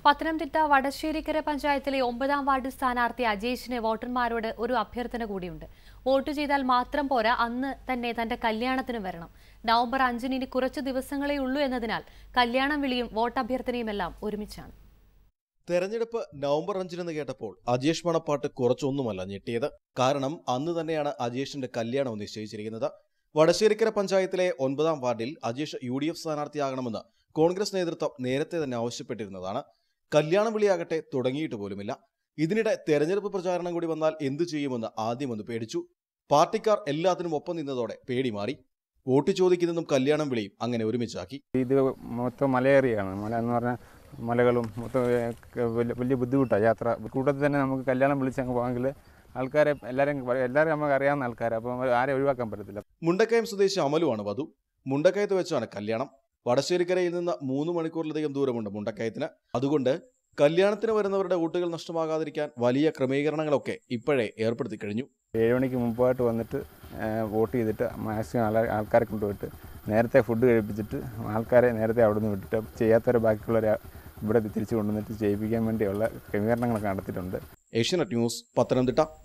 പത്തനംതിട്ട വടശ്ശേരിക്കര പഞ്ചായത്തിലെ ഒമ്പതാം വാർഡ് സ്ഥാനാർത്ഥി അജേഷിന് വോട്ടർമാരോട് ഒരു അഭ്യർത്ഥന കൂടിയുണ്ട് വോട്ട് ചെയ്താൽ മാത്രം പോരാ അന്ന് തന്നെ തന്റെ കല്യാണത്തിന് വരണം നവംബർ അഞ്ചിന് ഇനി കുറച്ചു ദിവസങ്ങളേ ഉള്ളൂ എന്നതിനാൽ കല്യാണം വിളിയും വോട്ടഭ്യർത്ഥനയുമെല്ലാം ഒരുമിച്ചാണ് തെരഞ്ഞെടുപ്പ് നവംബർ അഞ്ചിനെന്ന് കേട്ടപ്പോൾ അജേഷ് മണപ്പാട്ട് കുറച്ചൊന്നുമല്ല ഞെട്ടിയത് കാരണം അന്ന് തന്നെയാണ് അജേഷിന്റെ കല്യാണം നിശ്ചയിച്ചിരിക്കുന്നത് വടശ്ശേരിക്കര പഞ്ചായത്തിലെ ഒൻപതാം വാർഡിൽ അജേഷ് യു ഡി എഫ് സ്ഥാനാർത്ഥിയാകണമെന്ന് കോൺഗ്രസ് നേതൃത്വം നേരത്തെ തന്നെ ആവശ്യപ്പെട്ടിരുന്നതാണ് കല്യാണം വിളിയാകട്ടെ തുടങ്ങിയിട്ട് പോലുമില്ല ഇതിനിടെ തെരഞ്ഞെടുപ്പ് പ്രചാരണം കൂടി വന്നാൽ എന്തു ചെയ്യുമെന്ന് ആദ്യം ഒന്ന് പേടിച്ചു പാർട്ടിക്കാർ എല്ലാത്തിനും ഒപ്പം നിന്നതോടെ പേടി മാറി വോട്ട് ചോദിക്കുന്നതും കല്യാണം വിളിയും അങ്ങനെ ഒരുമിച്ചാക്കി ഇത് മൊത്തം മലയേറിയാണ് മല എന്ന് പറഞ്ഞാൽ മലകളും മൊത്തം ഏ, ക- വലിയ വലിയ ബുദ്ധിമുട്ടാണ് യാത്ര കൂട്ടത്തിൽ തന്നെ നമുക്ക് കല്യാണം വിളിച്ചങ്ങ് പോകാമെങ്കിൽ ആൾക്കാരെ എല്ലാവരും എല്ലാവരും നമുക്ക് അറിയാവുന്ന ആൾക്കാരെ അപ്പം ആരെ ഒഴിവാക്കാൻ പറ്റത്തില്ല മുണ്ടക്കയം സ്വദേശി അമലുവാണ് വധു മുണ്ടക്കയത്ത് വെച്ചാണ് കല്യാണം വടശ്ശേരിക്കരയിൽ നിന്ന് മൂന്ന് മണിക്കൂറിലധികം ദൂരമുണ്ട് മുണ്ടക്കയത്തിന് അതുകൊണ്ട് കല്യാണത്തിന് വരുന്നവരുടെ വോട്ടുകൾ നഷ്ടമാകാതിരിക്കാൻ വലിയ ക്രമീകരണങ്ങളൊക്കെ ഇപ്പോഴേ ഏർപ്പെടുത്തി കഴിഞ്ഞു ഏഴ് മണിക്ക് മുമ്പായിട്ട് വന്നിട്ട് ഏ, വോട്ട് ചെയ്തിട്ട് മാക്സിമം ആളെ ആൾക്കാരെ കൊണ്ടുപോയിട്ട് നേരത്തെ ഫുഡ് കഴിപ്പിച്ചിട്ട് ആൾക്കാരെ നേരത്തെ അവിടെ നിന്ന് വിട്ടിട്ട് ചെയ്യാത്തവരെ ബാക്കിയുള്ളവരെ ഇവിടെ തിരിച്ചു കൊണ്ടുവന്നിട്ട് ചെയ്യിപ്പിക്കാൻ വേണ്ടിയുള്ള ക്രമീകരണങ്ങളൊക്കെ നടത്തിയിട്ടുണ്ട് ഏഷ്യനെറ്റ് ന്യൂസ് പത്തനംതിട്ട